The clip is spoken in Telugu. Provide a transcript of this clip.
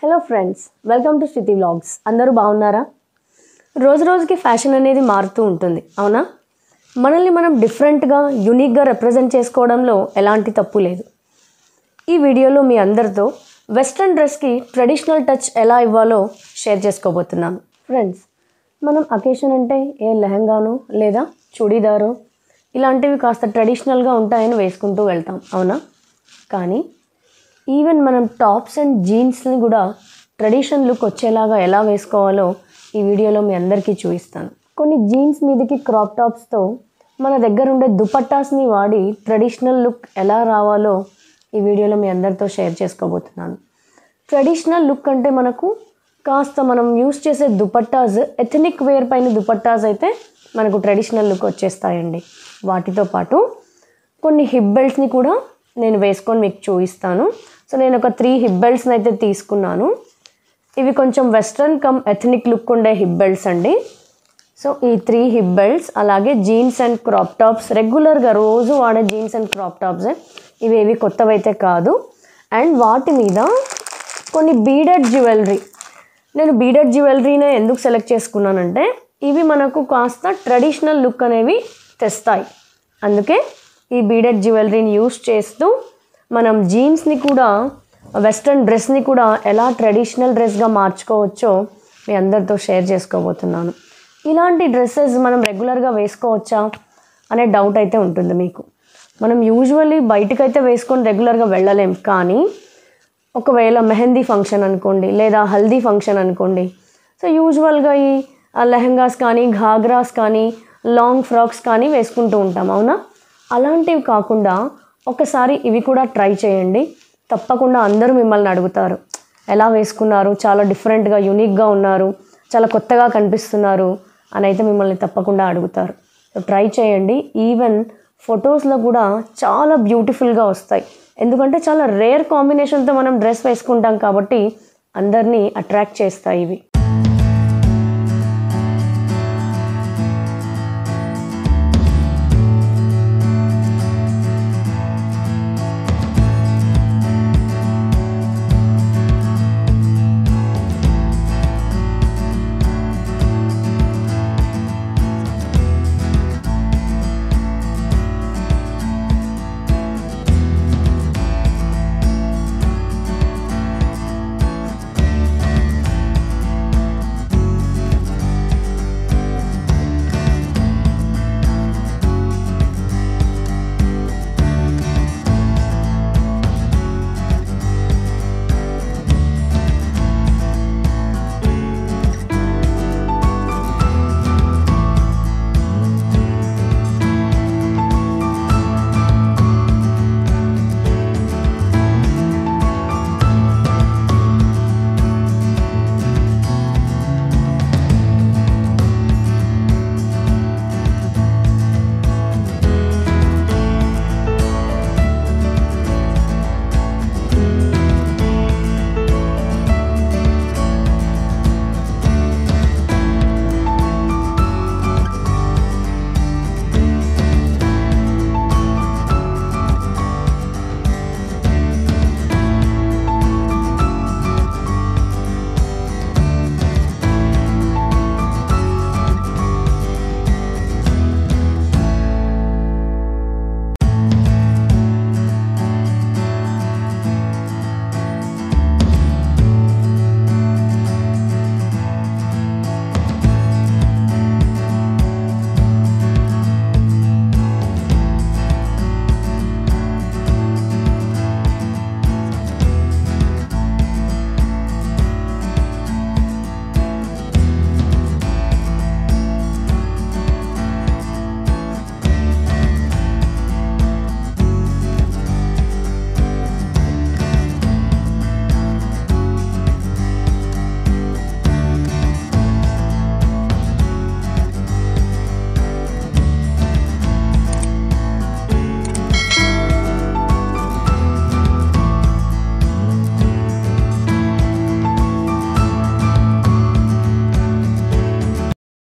hello friends welcome to Sthiti vlogs అందరూ బాగున్నారా రోజు రోజుకి ఫ్యాషన్ అనేది మారుతూ ఉంటుంది అవునా మనల్ని మనం డిఫరెంట్గా యునిక్గా రిప్రజెంట్ చేసుకోవడంలో ఎలాంటి తప్పు లేదు ఈ వీడియోలో మీ అందరితో వెస్ట్రన్ డ్రెస్కి ట్రెడిషనల్ టచ్ ఎలా ఇవ్వాలో షేర్ చేసుకోబోతున్నాను ఫ్రెండ్స్ మనం అకేషన్ అంటే ఏ లెహంగాను లేదా చుడీదారు ఇలాంటివి కాస్త ట్రెడిషనల్గా ఉంటాయని వేసుకుంటూ వెళ్తాం అవునా కానీ ఈవెన్ మనం టాప్స్ అండ్ జీన్స్ని కూడా ట్రెడిషన్ లుక్ వచ్చేలాగా ఎలా వేసుకోవాలో ఈ వీడియోలో మీ అందరికీ చూపిస్తాను కొన్ని జీన్స్ మీదకి క్రాప్ టాప్స్తో మన దగ్గర ఉండే దుపట్టాస్ని వాడి ట్రెడిషనల్ లుక్ ఎలా రావాలో ఈ వీడియోలో మీ అందరితో షేర్ చేసుకోబోతున్నాను ట్రెడిషనల్ లుక్ అంటే మనకు కాస్త మనం యూస్ చేసే దుపట్టాస్ ఎథనిక్ వేర్ పైన దుపట్టాస్ అయితే మనకు ట్రెడిషనల్ లుక్ వచ్చేస్తాయండి వాటితో పాటు కొన్ని హిప్ బెల్ట్స్ని కూడా నేను వేసుకొని మీకు చూపిస్తాను సో నేను ఒక త్రీ హిప్ బెల్ట్స్ని అయితే తీసుకున్నాను ఇవి కొంచెం వెస్ట్రన్ కమ్ ఎథనిక్ లుక్ ఉండే హిప్ బెల్ట్స్ అండి సో ఈ త్రీ హిప్ బెల్ట్స్ అలాగే జీన్స్ అండ్ క్రాప్ టాప్స్ రెగ్యులర్గా రోజు వాడే జీన్స్ అండ్ క్రాప్ టాప్స్ ఇవి ఏవి కొత్తవైతే కాదు అండ్ వాటి మీద కొన్ని బీడెడ్ జ్యువెలరీ నేను బీడెడ్ జ్యువెలరీనే ఎందుకు సెలెక్ట్ చేసుకున్నానంటే ఇవి మనకు కాస్త ట్రెడిషనల్ లుక్ అనేవి తెస్తాయి అందుకే ఈ బీడెడ్ జ్యువెలరీని యూస్ చేస్తూ మనం జీన్స్ని కూడా వెస్ట్రన్ డ్రెస్ని కూడా ఎలా ట్రెడిషనల్ డ్రెస్గా మార్చుకోవచ్చో మీ అందరితో షేర్ చేసుకోబోతున్నాను ఇలాంటి డ్రెస్సెస్ మనం రెగ్యులర్గా వేసుకోవచ్చా అనే డౌట్ అయితే ఉంటుంది మీకు మనం యూజువల్లీ బయటకైతే వేసుకొని రెగ్యులర్గా వెళ్ళలేం కానీ ఒకవేళ మెహందీ ఫంక్షన్ అనుకోండి లేదా హల్దీ ఫంక్షన్ అనుకోండి సో యూజువల్గా ఈ ఆ లెహంగాస్ కానీ ఘాగ్రాస్ కానీ లాంగ్ ఫ్రాక్స్ కానీ వేసుకుంటూ ఉంటాం అవునా అలాంటివి కాకుండా ఒకసారి ఇవి కూడా ట్రై చేయండి తప్పకుండా అందరూ మిమ్మల్ని అడుగుతారు ఎలా వేసుకున్నారు చాలా డిఫరెంట్గా యూనిక్గా ఉన్నారు చాలా కొత్తగా కనిపిస్తున్నారు అని అయితే మిమ్మల్ని తప్పకుండా అడుగుతారు సో ట్రై చేయండి ఈవెన్ ఫొటోస్లో కూడా చాలా బ్యూటిఫుల్గా వస్తాయి ఎందుకంటే చాలా రేర్ కాంబినేషన్తో మనం డ్రెస్ వేసుకుంటాం కాబట్టి అందరినీ అట్రాక్ట్ చేస్తాయి ఇవి